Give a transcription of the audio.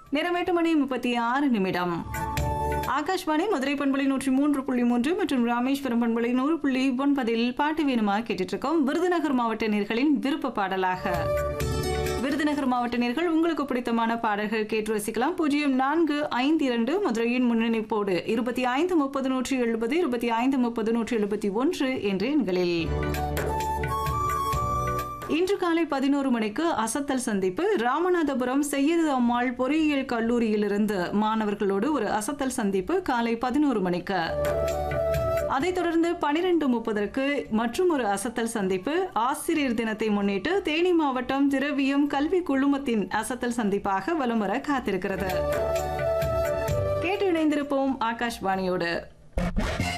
நேரம் எட்டு மணி முப்பத்தி ஆறு நிமிடம் ஆகாஷ்வாணி மதுரை பண்பலை நூற்றி மூன்று புள்ளி மூன்று மற்றும் ராமேஸ்வரம் பண்பலை நூறு புள்ளி ஒன்பதில் பாட்டு வேணுமா கேட்டுட்டு இருக்கோம் விருதுநகர் மாவட்ட நேர்களின் விருப்ப பாடலாக விருதுநகர் மாவட்ட நேர்கள் உங்களுக்கு பிடித்தமான பாடல்கள் கேட்டு ரசிக்கலாம் பூஜ்ஜியம் நான்கு ஐந்து இரண்டு மதுரையின் முன்னணிப்போடு இருபத்தி ஐந்து முப்பது நூற்றி எழுபது இருபத்தி ஐந்து முப்பது நூற்றி எழுபத்தி ஒன்று என்ற எண்களில் இன்று காலை பதினோரு மணிக்கு அசத்தல் சந்திப்பு ராமநாதபுரம் செய்யது அம்மாள் பொறியியல் கல்லூரியிலிருந்து மாணவர்களோடு ஒரு அசத்தல் சந்திப்பு காலை பதினோரு மணிக்கு அதைத் தொடர்ந்து பனிரெண்டு முப்பதற்கு மற்றும் ஒரு அசத்தல் சந்திப்பு ஆசிரியர் தினத்தை முன்னிட்டு தேனி மாவட்டம் திரவியம் கல்வி குழுமத்தின் அசத்தல் சந்திப்பாக வலம் வர காத்திருக்கிறது கேட்டு இணைந்திருப்போம் ஆகாஷ்வாணியோடு